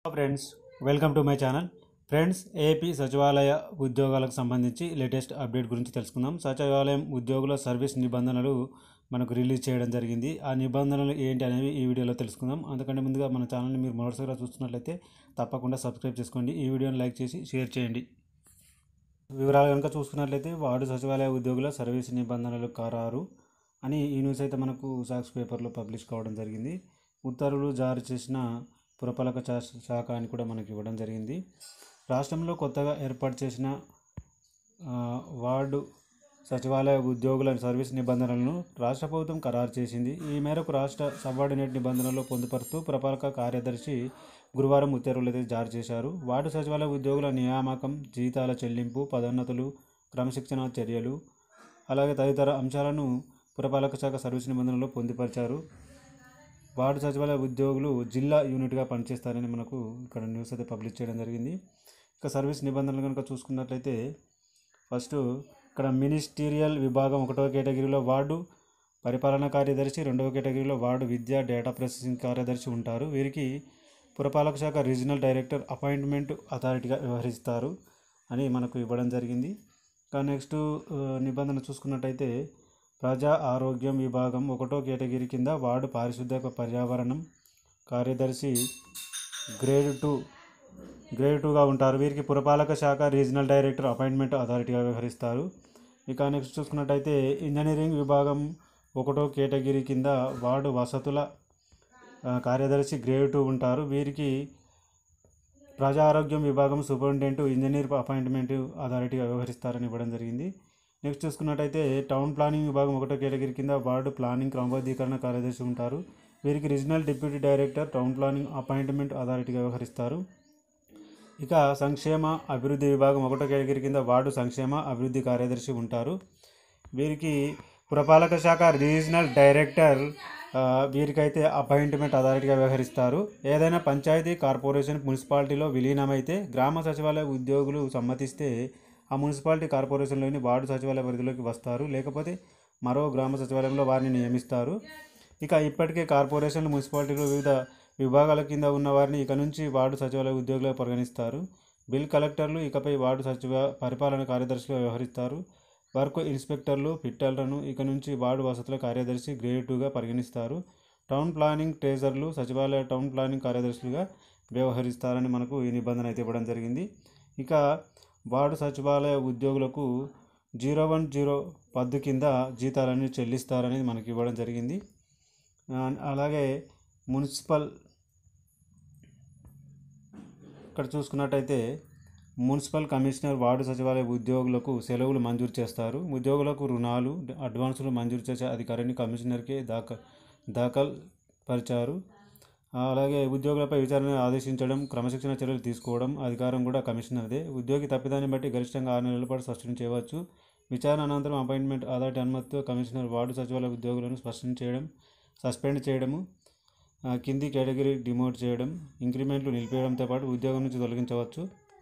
friends welcome to my channel friends AP సచివాలయ ఉద్యోగాలకు సంబంధించి లేటెస్ట్ అప్డేట్ గురించి తెలుసుకుందాం సచివాలయం ఉద్యోగుల సర్వీస్ నిబంధనలు మనకు రిలీజ్ చేయడం జరిగింది ఆ నిబంధనలు ఏంటి అనేవి ఈ వీడియోలో తెలుసుకుందాం అందుకంటే ముందుగా మన ఛానల్ని మీరు మొదటిసారిగా చూస్తున్నట్లయితే తప్పకుండా సబ్స్క్రైబ్ చేసుకోండి ఈ వీడియోని లైక్ చేసి షేర్ చేయండి వివరాలు కనుక చూసుకున్నట్లయితే వార్డు సచివాలయ ఉద్యోగుల సర్వీస్ నిబంధనలు ఖరారు అని ఈ న్యూస్ అయితే మనకు సాక్స్ పేపర్లో పబ్లిష్ కావడం జరిగింది ఉత్తర్వులు జారీ చేసిన పురపాలక శా- శాఖ అని కూడా మనకి ఇవ్వడం జరిగింది రాష్ట్రంలో కొత్తగా ఏర్పాటు చేసిన ఆ, వార్డు సచివాలయ ఉద్యోగుల సర్వీస్ నిబంధనలను రాష్ట్ర ప్రభుత్వం ఖరారు చేసింది ఈ మేరకు రాష్ట్ర సబార్డినేట్ నిబంధనలు పొందుపరుస్తూ పురపాలక కార్యదర్శి గురువారం ఉత్తర్వులు అయితే జారీ చేశారు వార్డు సచివాలయ ఉద్యోగుల నియామకం జీతాల చెల్లింపు పదోన్నతులు క్రమశిక్షణ చర్యలు అలాగే తదితర అంశాలను పురపాలక శాఖ సర్వీస్ నిబంధనలో పొందుపరిచారు వార్డు సచివాలయ ఉద్యోగులు జిల్లా యూనిట్గా పనిచేస్తారని మనకు ఇక్కడ న్యూస్ అయితే పబ్లిష్ చేయడం జరిగింది ఇక సర్వీస్ నిబంధనలు కనుక చూసుకున్నట్లయితే ఫస్ట్ ఇక్కడ మినిస్టీరియల్ విభాగం ఒకటో కేటగిరీలో వార్డు పరిపాలనా కార్యదర్శి రెండవ కేటగిరీలో వార్డు విద్యా డేటా ప్రాసెసింగ్ కార్యదర్శి ఉంటారు వీరికి పురపాలక శాఖ రీజనల్ డైరెక్టర్ అపాయింట్మెంట్ అథారిటీగా వ్యవహరిస్తారు అని మనకు ఇవ్వడం జరిగింది ఇంకా నెక్స్ట్ ఆ, నిబంధన చూసుకున్నట్టయితే ప్రజా ఆరోగ్యం విభాగం ఒకటో కేటగిరీ కింద వార్డు పారిశుద్ధ్య పర్యావరణం కార్యదర్శి గ్రేడ్ టూ గ్రేడ్ టూగా ఉంటారు వీరికి పురపాలక శాఖ రీజనల్ డైరెక్టర్ అపాయింట్మెంట్ అథారిటీగా వ్యవహరిస్తారు ఇక నెక్స్ట్ చూసుకున్నట్టయితే ఇంజనీరింగ్ విభాగం ఒకటో కేటగిరీ కింద వార్డు వసతుల ఆ, కార్యదర్శి గ్రేడ్ టూ ఉంటారు వీరికి ప్రజా ఆరోగ్యం విభాగం సూపరింటెండెంట్ ఇంజనీర్ అపాయింట్మెంట్ అథారిటీగా వ్యవహరిస్తారని ఇవ్వడం జరిగింది నెక్స్ట్ చూసుకున్నట్టయితే టౌన్ ప్లానింగ్ విభాగం ఒకటో కేటగిరీ కింద వార్డు ప్లానింగ్ క్రమబద్ధీకరణ కార్యదర్శి ఉంటారు వీరికి regional deputy director town planning appointment అథారిటీగా వ్యవహరిస్తారు ఇక సంక్షేమ అభివృద్ధి విభాగం ఒకటో కేటగిరీ కింద వార్డు సంక్షేమ అభివృద్ధి కార్యదర్శి ఉంటారు వీరికి పురపాలక శాఖ రీజనల్ డైరెక్టర్ ఆ, వీరికైతే అపాయింట్మెంట్ అథారిటీగా వ్యవహరిస్తారు ఏదైనా పంచాయతీ కార్పొరేషన్ మున్సిపాలిటీలో విలీనమైతే గ్రామ సచివాలయ ఉద్యోగులు సమ్మతిస్తే ఆ మున్సిపాలిటీ కార్పొరేషన్లోని వార్డు సచివాలయ పరిధిలోకి వస్తారు లేకపోతే మరో గ్రామ సచివాలయంలో వారిని నియమిస్తారు ఇక ఇప్పటికే కార్పొరేషన్లు మున్సిపాలిటీలు వివిధ విభాగాల కింద ఉన్న వారిని ఇక నుంచి వార్డు సచివాలయ ఉద్యోగులుగా పరిగణిస్తారు బిల్ కలెక్టర్లు ఇకపై వార్డు సచివ పరిపాలన కార్యదర్శిగా వ్యవహరిస్తారు వర్క్ ఇన్స్పెక్టర్లు ఫిట్టర్లను ఇక నుంచి వార్డు వసతుల కార్యదర్శి గ్రేడ్ టూగా పరిగణిస్తారు టౌన్ ప్లానింగ్ ట్రేజర్లు సచివాలయ టౌన్ ప్లానింగ్ కార్యదర్శులుగా వ్యవహరిస్తారని మనకు ఈ నిబంధన అయితే ఇవ్వడం జరిగింది ఇక వార్డు సచివాలయ ఉద్యోగులకు జీరో వన్ జీరో పద్దు కింద జీతాలన్నీ చెల్లిస్తారని మనకి ఇవ్వడం జరిగింది ఆ, అలాగే మున్సిపల్ ఇక్కడ చూసుకున్నట్టయితే మున్సిపల్ కమిషనర్ వార్డు సచివాలయ ఉద్యోగులకు సెలవులు మంజూరు చేస్తారు ఉద్యోగులకు రుణాలు అడ్వాన్సులు మంజూరు చేసే అధికారిని కమిషనర్కే దాఖ దాఖలు పరిచారు ఆ, అలాగే ఉద్యోగులపై విచారణ ఆదేశించడం క్రమశిక్షణ చర్యలు తీసుకోవడం అధికారం కూడా కమిషనర్దే ఉద్యోగి తప్పిదాన్ని బట్టి గరిష్టంగా ఆరు నెలల పాటు సస్పెండ్ చేయవచ్చు విచారణ అనంతరం అపాయింట్మెంట్ అథారిటీ అనుమతితో కమిషనర్ వార్డు సచివాలయ ఉద్యోగులను స్పష్టం చేయడం సస్పెండ్ చేయడము ఆ, కింది కేటగిరీ డిమోట్ చేయడం ఇంక్రిమెంట్లు నిలిపేయడంతో పాటు ఉద్యోగం నుంచి తొలగించవచ్చు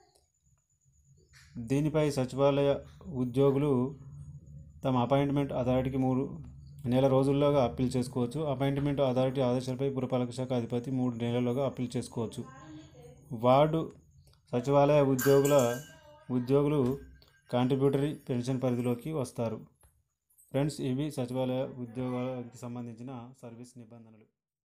దీనిపై సచివాలయ ఉద్యోగులు తమ అపాయింట్మెంట్ అథారిటీకి మూడు నెల రోజుల్లోగా అప్పీల్ చేసుకోవచ్చు అపాయింట్మెంట్ అథారిటీ ఆదేశాలపై పురపాలక శాఖ అధిపతి మూడు నెలల్లోగా అప్పీల్ చేసుకోవచ్చు వార్డు సచివాలయ ఉద్యోగుల ఉద్యోగులు కాంట్రిబ్యూటరీ పెన్షన్ పరిధిలోకి వస్తారు ఫ్రెండ్స్ ఇవి సచివాలయ ఉద్యోగాలకు సంబంధించిన సర్వీస్ నిబంధనలు